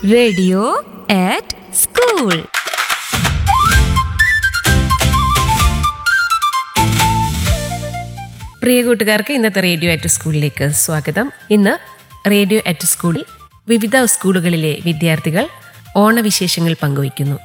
radio ആറ്റ് school പ്രിയ കൂട്ടുകാർക്ക് ഇന്നത്തെ radio at സ്കൂളിലേക്ക് സ്വാഗതം ഇന്ന് റേഡിയോ അറ്റ് സ്കൂളിൽ വിവിധ സ്കൂളുകളിലെ വിദ്യാർത്ഥികൾ ഓണവിശേഷങ്ങൾ പങ്കുവയ്ക്കുന്നു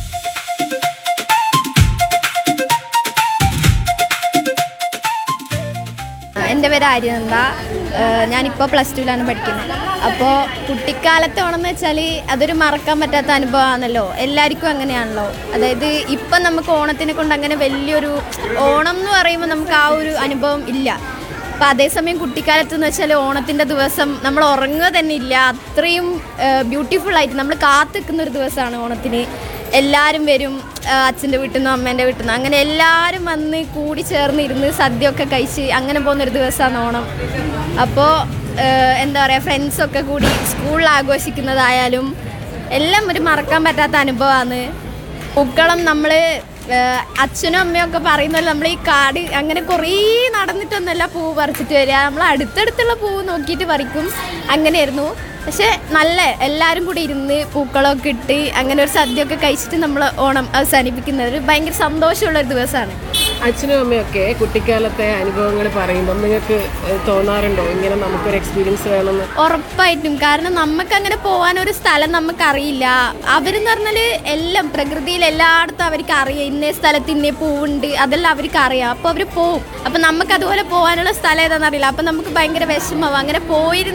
എൻ്റെ പേര് ആര്യനന്ദ ഏഹ് ഞാനിപ്പോൾ പ്ലസ് ടുവിലാണ് പഠിക്കുന്നത് അപ്പോൾ കുട്ടിക്കാലത്തെ ഓണം എന്ന് വെച്ചാൽ അതൊരു മറക്കാൻ പറ്റാത്ത അനുഭവമാണല്ലോ എല്ലാവർക്കും അങ്ങനെയാണല്ലോ അതായത് ഇപ്പം നമുക്ക് ഓണത്തിനെ കൊണ്ട് അങ്ങനെ വലിയൊരു ഓണം എന്ന് പറയുമ്പോൾ നമുക്ക് ആ ഒരു അനുഭവം ഇല്ല അപ്പോൾ അതേസമയം കുട്ടിക്കാലത്ത് എന്ന് വെച്ചാൽ ഓണത്തിൻ്റെ ദിവസം നമ്മൾ ഉറങ്ങുക തന്നെ ഇല്ല അത്രയും ബ്യൂട്ടിഫുൾ ആയിട്ട് നമ്മൾ കാത്തിക്കുന്ന ഒരു ദിവസമാണ് ഓണത്തിന് എല്ലാവരും വരും അച്ഛൻ്റെ വീട്ടിൽ നിന്നും അമ്മേൻ്റെ വീട്ടിൽ നിന്നും അങ്ങനെ എല്ലാവരും വന്ന് കൂടി ചേർന്ന് ഇരുന്ന് സദ്യയൊക്കെ കഴിച്ച് അങ്ങനെ പോകുന്നൊരു ദിവസമാണ് ഓണം അപ്പോൾ എന്താ പറയുക ഫ്രണ്ട്സൊക്കെ കൂടി സ്കൂളിൽ ആഘോഷിക്കുന്നതായാലും എല്ലാം ഒരു മറക്കാൻ പറ്റാത്ത അനുഭവമാണ് പൂക്കളം നമ്മൾ അച്ഛനും അമ്മയും ഒക്കെ പറയുന്ന പോലെ നമ്മൾ ഈ കാട് അങ്ങനെ കുറേ നടന്നിട്ടൊന്നുമല്ല പൂവ് പറിച്ചിട്ട് വരിക നമ്മൾ അടുത്തടുത്തുള്ള പൂവ് നോക്കിയിട്ട് പറിക്കും അങ്ങനെയായിരുന്നു പക്ഷെ നല്ല എല്ലാവരും കൂടി ഇരുന്ന് പൂക്കളമൊക്കെ ഇട്ട് അങ്ങനെ ഒരു സദ്യയൊക്കെ കഴിച്ചിട്ട് നമ്മൾ ഓണം അവസാനിപ്പിക്കുന്നത് ഒരു ഭയങ്കര സന്തോഷമുള്ള ഒരു ദിവസമാണ് അച്ഛനും അമ്മയൊക്കെ കുട്ടിക്കാലത്തെ അനുഭവങ്ങൾ പറയുമ്പം നിങ്ങൾക്ക് ഏഹ്, തോന്നാറുണ്ടോ ഇങ്ങനെ നമുക്കൊരു എക്സ്പീരിയൻസ് വേണമെന്ന് ഉറപ്പായിട്ടും കാരണം നമുക്ക് അങ്ങനെ പോകാൻ ഒരു സ്ഥലം നമുക്കറിയില്ല അവരെന്ന് പറഞ്ഞാൽ എല്ലാം പ്രകൃതിയിൽ എല്ലായിടത്തും അവർക്ക് അറിയാം ഇന്നേ സ്ഥലത്ത് ഇന്നേ പൂവുണ്ട് അതെല്ലാം അവർക്ക് അറിയാം അപ്പോൾ അവർ പോവും അപ്പം നമുക്ക് അതുപോലെ പോകാനുള്ള സ്ഥലം ഏതാണെന്ന് അറിയില്ല അപ്പം നമുക്ക് ഭയങ്കര വിഷമമാവും അങ്ങനെ പോയിരുന്ന